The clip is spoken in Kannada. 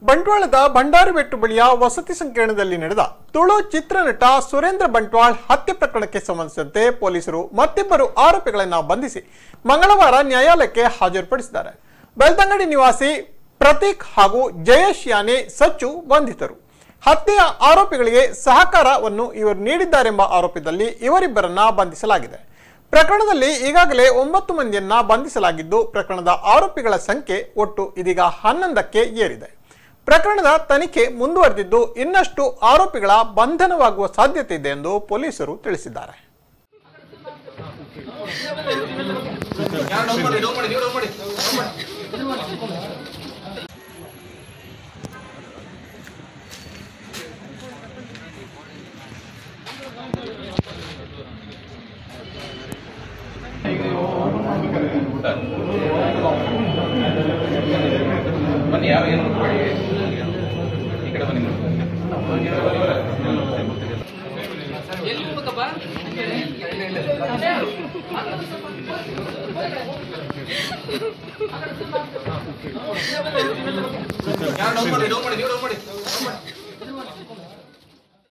ಬಂಟ್ವಾಳದ ಭಂಡಾರಬೆಟ್ಟು ಬಳಿಯ ವಸತಿ ಸಂಕೀರ್ಣದಲ್ಲಿ ನಡೆದ ತುಳು ಚಿತ್ರನಟ ಸುರೇಂದ್ರ ಬಂಟ್ವಾಳ್ ಹತ್ಯೆ ಪ್ರಕರಣಕ್ಕೆ ಸಂಬಂಧಿಸಿದಂತೆ ಪೊಲೀಸರು ಮತ್ತಿಬ್ಬರು ಆರೋಪಿಗಳನ್ನು ಬಂಧಿಸಿ ಮಂಗಳವಾರ ನ್ಯಾಯಾಲಯಕ್ಕೆ ಹಾಜರುಪಡಿಸಿದ್ದಾರೆ ಬೆಳ್ತಂಗಡಿ ನಿವಾಸಿ ಪ್ರತೀಕ್ ಹಾಗೂ ಜಯೇಶ್ ಯಾನೆ ಸಚ್ಚು ಬಂಧಿತರು ಹತ್ಯೆಯ ಆರೋಪಿಗಳಿಗೆ ಸಹಕಾರವನ್ನು ಇವರು ನೀಡಿದ್ದಾರೆಂಬ ಆರೋಪದಲ್ಲಿ ಇವರಿಬ್ಬರನ್ನ ಬಂಧಿಸಲಾಗಿದೆ ಪ್ರಕರಣದಲ್ಲಿ ಈಗಾಗಲೇ ಒಂಬತ್ತು ಮಂದಿಯನ್ನ ಬಂಧಿಸಲಾಗಿದ್ದು ಪ್ರಕರಣದ ಆರೋಪಿಗಳ ಸಂಖ್ಯೆ ಒಟ್ಟು ಇದೀಗ ಹನ್ನೊಂದಕ್ಕೆ ಏರಿದೆ ಪ್ರಕರಣದ ತನಿಖೆ ಮುಂದುವರೆದಿದ್ದು ಇನ್ನಷ್ಟು ಆರೋಪಿಗಳ ಬಂಧನವಾಗುವ ಸಾಧ್ಯತೆ ಇದೆ ಎಂದು ಪೊಲೀಸರು ತಿಳಿಸಿದ್ದಾರೆ ಬನ್ನಿ ಯಾವ ಏನು ಮಾಡಿ ಈ ಕಡೆ ಬನ್ನಿ ಎಲ್ಲಿ ಹೋಗ್ಬೇಕಪ್ಪ ಯಾರು ಡೌನ್ ಮಾಡಿ ಡೌನ್ ಮಾಡಿ ನೀವು ಡೌನ್ ಮಾಡಿ